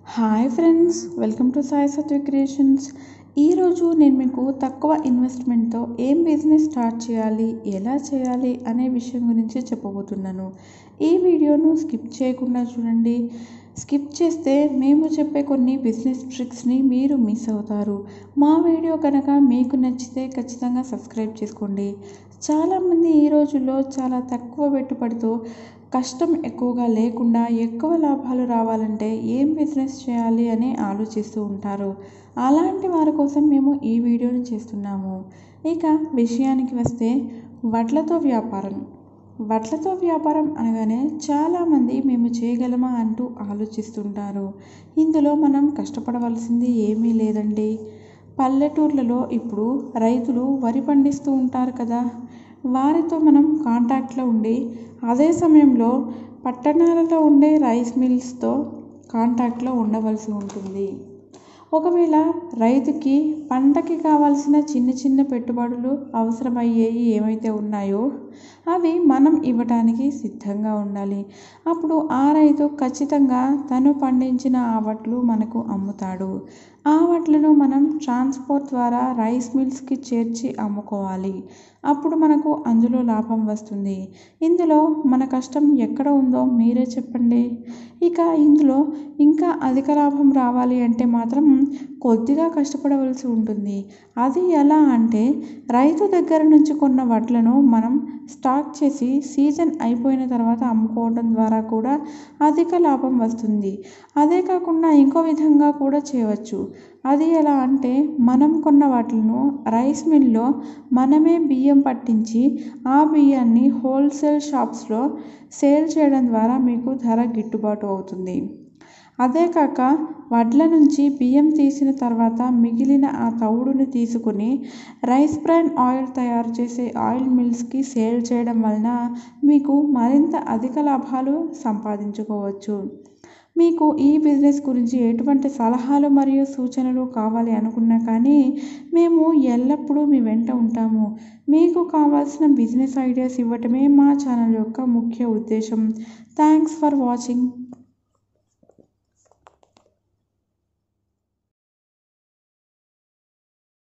hi friends welcome to Sai Satva creations ఈరోజు నేను మీకు తక్కువ ఇన్వెస్ట్మెంట్తో ఏం బిజినెస్ స్టార్ట్ చేయాలి ఎలా చేయాలి అనే విషయం గురించి చెప్పబోతున్నాను ఈ వీడియోను స్కిప్ చేయకుండా చూడండి స్కిప్ చేస్తే మేము చెప్పే కొన్ని బిజినెస్ ట్రిక్స్ని మీరు మిస్ అవుతారు మా వీడియో కనుక మీకు నచ్చితే ఖచ్చితంగా సబ్స్క్రైబ్ చేసుకోండి చాలామంది ఈ రోజుల్లో చాలా తక్కువ పెట్టుబడితో కష్టం ఎక్కువగా లేకుండా ఎక్కువ లాభాలు రావాలంటే ఏం బిజినెస్ చేయాలి అని ఆలోచిస్తూ ఉంటారు అలాంటి వారి కోసం మేము ఈ వీడియోని చేస్తున్నాము ఇక విషయానికి వస్తే వడ్లతో వ్యాపారం వడ్లతో వ్యాపారం అనగానే చాలామంది మేము చేయగలమా అంటూ ఆలోచిస్తుంటారు ఇందులో మనం కష్టపడవలసింది ఏమీ లేదండి పల్లెటూర్లలో ఇప్పుడు రైతులు వరి పండిస్తూ ఉంటారు కదా వారితో మనం కాంటాక్ట్లో ఉండి అదే సమయంలో పట్టణాలలో ఉండే రైస్ మిల్స్తో కాంటాక్ట్లో ఉండవలసి ఉంటుంది ఒకవేళ రైతుకి పంటకి కావాల్సిన చిన్న చిన్న పెట్టుబడులు అవసరమయ్యేవి ఏమైతే ఉన్నాయో అవి మనం ఇవ్వటానికి సిద్ధంగా ఉండాలి అప్పుడు ఆ రైతు ఖచ్చితంగా తను పండించిన ఆ వడ్లు మనకు అమ్ముతాడు ఆ వడ్లను మనం ట్రాన్స్పోర్ట్ ద్వారా రైస్ మిల్స్కి చేర్చి అమ్ముకోవాలి అప్పుడు మనకు అందులో లాభం వస్తుంది ఇందులో మన కష్టం ఎక్కడ ఉందో మీరే చెప్పండి ఇక ఇందులో ఇంకా అధిక లాభం రావాలి అంటే మాత్రం కొద్దిగా కష్టపడవలసి ఉంటుంది అది ఎలా అంటే రైతు దగ్గర నుంచి కొన్న వడ్లను మనం స్టాక్ చేసి సీజన్ అయిపోయిన తర్వాత అమ్ముకోవడం ద్వారా కూడా అధిక లాభం వస్తుంది అదే కాకుండా ఇంకో విధంగా కూడా చేయవచ్చు అది ఎలా అంటే మనం కొన్న వాటిలను రైస్ మిల్లో మనమే బియ్యం పట్టించి ఆ బియ్యాన్ని హోల్సేల్ షాప్స్లో సేల్ చేయడం ద్వారా మీకు ధర గిట్టుబాటు అవుతుంది అదే కాక వడ్ల నుంచి బియ్యం తీసిన తర్వాత మిగిలిన ఆ తవుడుని తీసుకుని రైస్ బ్రాన్ ఆయిల్ తయారు చేసే ఆయిల్ మిల్స్కి సేల్ చేయడం వలన మీకు మరింత అధిక లాభాలు సంపాదించుకోవచ్చు మీకు ఈ బిజినెస్ గురించి ఎటువంటి సలహాలు మరియు సూచనలు కావాలి అనుకున్నా కానీ మేము ఎల్లప్పుడూ మీ వెంట ఉంటాము మీకు కావాల్సిన బిజినెస్ ఐడియాస్ ఇవ్వటమే మా ఛానల్ యొక్క ముఖ్య ఉద్దేశం థ్యాంక్స్ ఫర్ వాచింగ్